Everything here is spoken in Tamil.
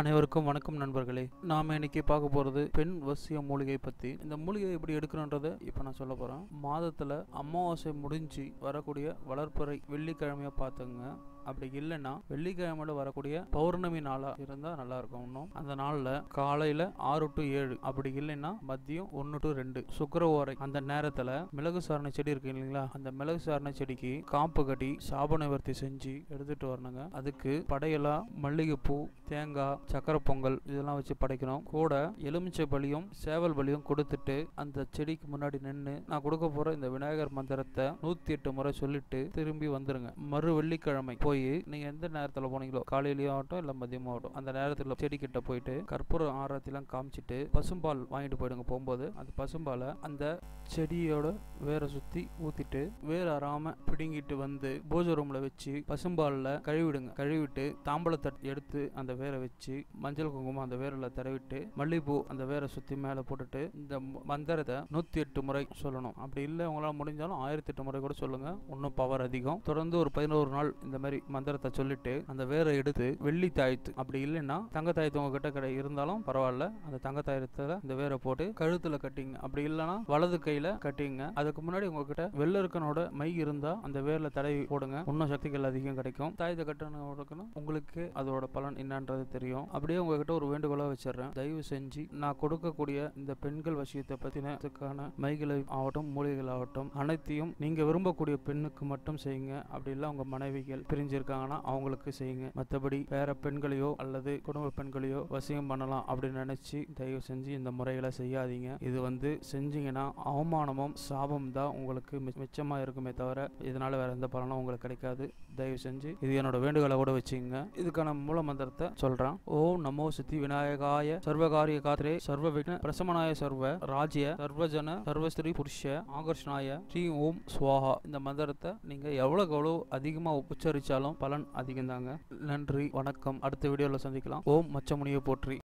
அனைவருக்கும் வணக்கம் நண்பர்களே நாம இன்னைக்கு பார்க்க போறது பெண் வசிய மூலிகை பத்தி இந்த மூலிகை எப்படி எடுக்கணுன்றத இப்ப நான் சொல்ல போறேன் மாதத்துல அமாவாசை முடிஞ்சு வரக்கூடிய வளர்ப்பறை வெள்ளிக்கிழமையா பார்த்துங்க அப்படி இல்லைன்னா வெள்ளிக்கிழமையில வரக்கூடிய பௌர்ணமி நாளா இருந்தா நல்லா இருக்கும் இன்னும் அந்த நாள்ல காலையில ஆறு டு ஏழு அப்படி இல்லைன்னா மதியம் ஒன்று டு ரெண்டு சுக்கர ஓரை அந்த நேரத்துல மிளகு சாரணை செடி இருக்கு இல்லைங்களா அந்த மிளகு சாரணை செடிக்கு காப்பு கட்டி சாப நிவர்த்தி செஞ்சு எடுத்துட்டு வரணுங்க அதுக்கு படையெல்லாம் மல்லிகைப்பூ தேங்காய் சக்கரை பொங்கல் இதெல்லாம் வச்சு படைக்கணும் கூட எலுமிச்சை பலியும் சேவல் பலியும் கொடுத்துட்டு அந்த செடிக்கு முன்னாடி நின்று நான் கொடுக்க போற இந்த விநாயகர் மந்திரத்தை நூத்தி எட்டு முறை சொல்லிட்டு திரும்பி வந்துருங்க மறு வெள்ளிக்கிழமை போய் நீங்க எந்த நேரத்துல போனீங்களோ காலையிலயும் ஆகட்டும் இல்ல மதியமும் ஆகட்டும் அந்த நேரத்துல செடி கிட்ட போயிட்டு கற்பூர ஆரத்திலாம் காமிச்சிட்டு பசும்பால் வாங்கிட்டு போயிடுங்க போகும்போது அந்த பசும்பாலை அந்த செடியோட வேரை சுத்தி ஊத்திட்டு வேர் அறாம பிடுங்கிட்டு வந்து பூஜை ரூம்ல வச்சு பசும்பால்ல கழுவிடுங்க கழுவிட்டு தாம்பழத்தட்டு எடுத்து அந்த வேரை வச்சு மஞ்சள் குங்குமம் அந்த வேரில் தடவிட்டு மல்லிகைப்பூ அந்த வேரை சுத்தி மேல போட்டுட்டு இந்த ம- மந்திரத்தை நூத்தி எட்டு முறை சொல்லணும் அப்படி இல்லை உங்களால முடிஞ்சாலும் ஆயிரத்தி எட்டு முறை கூட சொல்லுங்க இன்னும் பவர் அதிகம் தொடர்ந்து ஒரு பதினோரு நாள் இந்த மாதிரி மந்திரத்தை சொல்லிட்டு அந்த வேரை எடுத்து வெள்ளி தாயத்து அப்படி இல்லைன்னா தங்க தாயத்து உங்ககிட்ட கடை இருந்தாலும் பரவாயில்ல அந்த தங்க தாயத்துல இந்த வேரை போட்டு கழுத்துல கட்டிங்க அப்படி இல்லைன்னா வலது கையில கட்டிங்க அதுக்கு முன்னாடி உங்ககிட்ட வெள்ளருக்கனோட மை இருந்தா அந்த வேர்ல தடவி போடுங்க இன்னும் சக்திகள் அதிகம் கிடைக்கும் தாயத்தை கட்டணும் உங்களுக்கு அதோட பலன் என்னன்றது தெரியும் அப்படியே உங்ககிட்ட ஒரு வேண்டுகோளா வச்சிடுறேன் தயவு செஞ்சு நான் கொடுக்கக்கூடிய இந்த பெண்கள் விஷயத்தை பத்தினதுக்கான மைகளை ஆகட்டும் மூலிகைகள் ஆகட்டும் அனைத்தையும் நீங்க விரும்பக்கூடிய பெண்ணுக்கு மட்டும் செய்யுங்க அப்படி இல்லை உங்க மனைவிகள் பிரிஞ்சிருக்காங்கன்னா அவங்களுக்கு செய்யுங்க மற்றபடி வேற பெண்களையோ அல்லது குடும்ப பெண்களையோ வசியம் பண்ணலாம் அப்படின்னு நினைச்சு தயவு செஞ்சு இந்த முறைகளை செய்யாதீங்க இது வந்து செஞ்சீங்கன்னா அவமானமும் சாபம் தான் உங்களுக்கு மி- மிச்சமா இருக்குமே தவிர இதனால வேற எந்த பலனும் உங்களுக்கு கிடைக்காது தயவு செஞ்சு இது என்னோட வேண்டுகோளை கூட வச்சுங்க இதுக்கான மூல மந்திரத்தை சொல்றேன் ஓம் நமோ சித்தி விநாயகாய சர்வகாரிய காத்திரே சர்வ விக்ன பிரசமனாய சர்வ ராஜ்ய சர்வஜன சர்வஸ்ரீ புருஷ ஆகர்ஷனாய ஸ்ரீ ஓம் ஸ்வாஹா இந்த மந்திரத்தை நீங்க எவ்வளவுக்கு எவ்வளவு அதிகமா உச்சரிச்சாலும் பலன் அதிகம் தாங்க நன்றி வணக்கம் அடுத்த வீடியோல சந்திக்கலாம் ஓம் மச்சமுனியை போற்றி